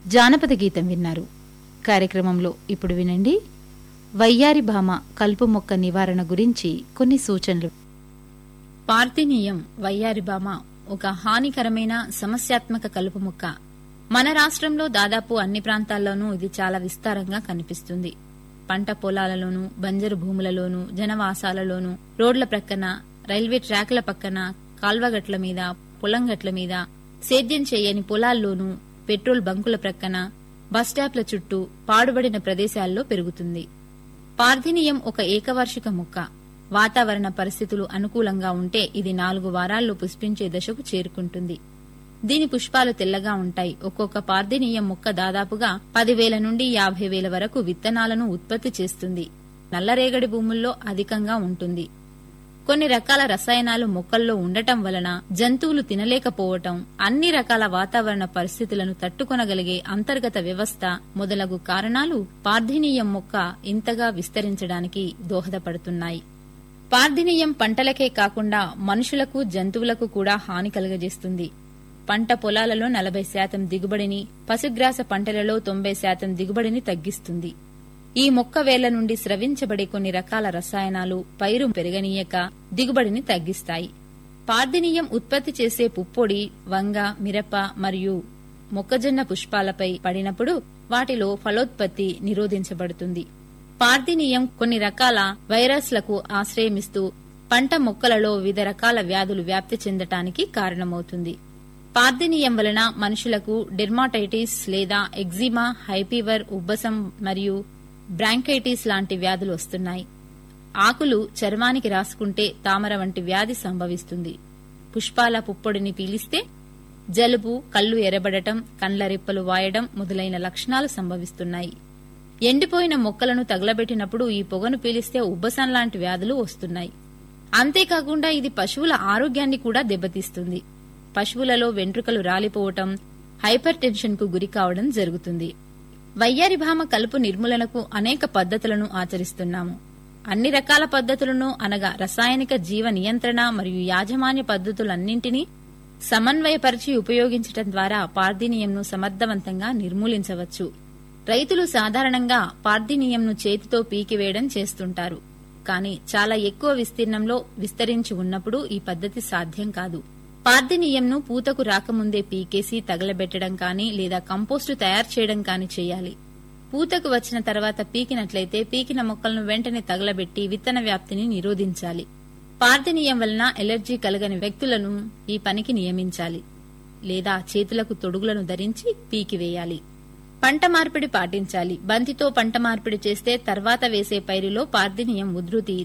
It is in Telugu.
జానపద గీతం విన్నారు కార్యక్రమంలో ఇప్పుడు వినండి వయ్యారి భామ కలుపు మొక్క నివారణ గురించి కొన్ని సూచనలు పార్థినీయం వయ్యారిబామ ఒక హానికరమైన సమస్యాత్మక కలుపు మొక్క మన రాష్ట్రంలో దాదాపు అన్ని ప్రాంతాల్లోనూ ఇది చాలా విస్తారంగా కనిపిస్తుంది పంట పొలాలలోనూ బంజరు భూములలోనూ జనవాసాలలోనూ రోడ్ల ప్రక్కన రైల్వే ట్రాక్ల పక్కన కాల్వగట్ల మీద పొలంగట్ల మీద సేద్యం చేయని పొలాల్లోనూ పెట్రోల్ బంకుల ప్రక్కన బస్టాప్ల చుట్టూ పాడుబడిన ప్రదేశాల్లో పెరుగుతుంది పార్థినియం ఒక ఏకవార్షిక మొక్క వాతావరణ పరిస్థితులు అనుకూలంగా ఉంటే ఇది నాలుగు వారాల్లో పుష్పించే దశకు చేరుకుంటుంది దీని పుష్పాలు తెల్లగా ఉంటాయి ఒక్కొక్క పార్థినీయం మొక్క దాదాపుగా పదివేల నుండి యాభై వేల వరకు విత్తనాలను ఉత్పత్తి చేస్తుంది నల్లరేగడి భూముల్లో అధికంగా ఉంటుంది కొన్ని రకాల రసాయనాలు మొక్కల్లో ఉండటం వలన జంతువులు తినలేకపోవటం అన్ని రకాల వాతావరణ పరిస్థితులను తట్టుకొనగలిగే అంతర్గత వ్యవస్థ మొదలగు కారణాలు పార్థినీయం మొక్క ఇంతగా విస్తరించడానికి దోహదపడుతున్నాయి పార్థినీయం పంటలకే కాకుండా మనుషులకు జంతువులకు కూడా హాని కలుగజేస్తుంది పంట పొలాలలో నలభై శాతం దిగుబడిని పశుగ్రాస పంటలలో తొంభై శాతం దిగుబడిని తగ్గిస్తుంది ఈ మొక్క వేళ్ల నుండి స్రవించబడే కొన్ని రకాల రసాయనాలు పైరు పెరగనీయక దిగుబడిని తగ్గిస్తాయి పార్థినీయం ఉత్పత్తి చేసే పుప్పొడి వంగ మిరప మరియు మొక్కజొన్న పుష్పాలపై పడినప్పుడు వాటిలో ఫలోత్పత్తి నిరోధించబడుతుంది పార్థినీయం కొన్ని రకాల వైరస్లకు ఆశ్రయమిస్తూ పంట మొక్కలలో వివిధ రకాల వ్యాధులు వ్యాప్తి చెందటానికి కారణమవుతుంది పార్థినీయం వలన మనుషులకు డెర్మాటైటిస్ లేదా ఎగ్జిమా హైపీవర్ ఉబ్బసం మరియు బ్రాంకైటిస్ లాంటి వ్యాధులు వస్తున్నాయి ఆకులు చర్మానికి రాసుకుంటే తామర వంటి వ్యాధి సంభవిస్తుంది పుష్పాల పుప్పొడిని పీలిస్తే జలుబు కళ్ళు ఎర్రబడటం కండ్ల రెప్పలు వాయడం మొదలైన లక్షణాలు సంభవిస్తున్నాయి ఎండిపోయిన మొక్కలను తగలబెట్టినప్పుడు ఈ పొగను పీలిస్తే ఉబ్బసం లాంటి వ్యాధులు వస్తున్నాయి అంతేకాకుండా ఇది పశువుల ఆరోగ్యాన్ని కూడా దెబ్బతీస్తుంది పశువులలో వెంట్రుకలు రాలిపోవటం హైపర్ టెన్షన్ కు గురి కావడం జరుగుతుంది వయ్యారి భామ కలుపు నిర్మూలనకు అనేక పద్ధతులను ఆచరిస్తున్నాము అన్ని రకాల పద్ధతులను అనగా రసాయనిక జీవ నియంత్రణ మరియు యాజమాన్య పద్ధతులన్నింటినీ సమన్వయపరిచి ఉపయోగించటం ద్వారా పార్థినీయంను సమర్థవంతంగా నిర్మూలించవచ్చు రైతులు సాధారణంగా పార్థినీయంను చేతితో పీకివేయడం చేస్తుంటారు కానీ చాలా ఎక్కువ విస్తీర్ణంలో విస్తరించి ఉన్నప్పుడు ఈ పద్ధతి సాధ్యం కాదు పార్థినీయంను పూతకు రాకముందే పీకేసి తగలబెట్టడం కానీ లేదా కంపోస్టు తయారు చేయడం కానీ చేయాలి పూతకు వచ్చిన తర్వాత పీకినట్లయితే పీకిన మొక్కలను వెంటనే తగలబెట్టి విత్తన వ్యాప్తిని నిరోధించాలి పార్థినీయం వలన ఎలర్జీ కలగని వ్యక్తులను ఈ పనికి నియమించాలి లేదా చేతులకు తొడుగులను ధరించి పీకివేయాలి పంట మార్పిడి పాటించాలి బంతితో పంట మార్పిడి చేస్తే తర్వాత వేసే పైరులో పార్థినీయం ఉధృతి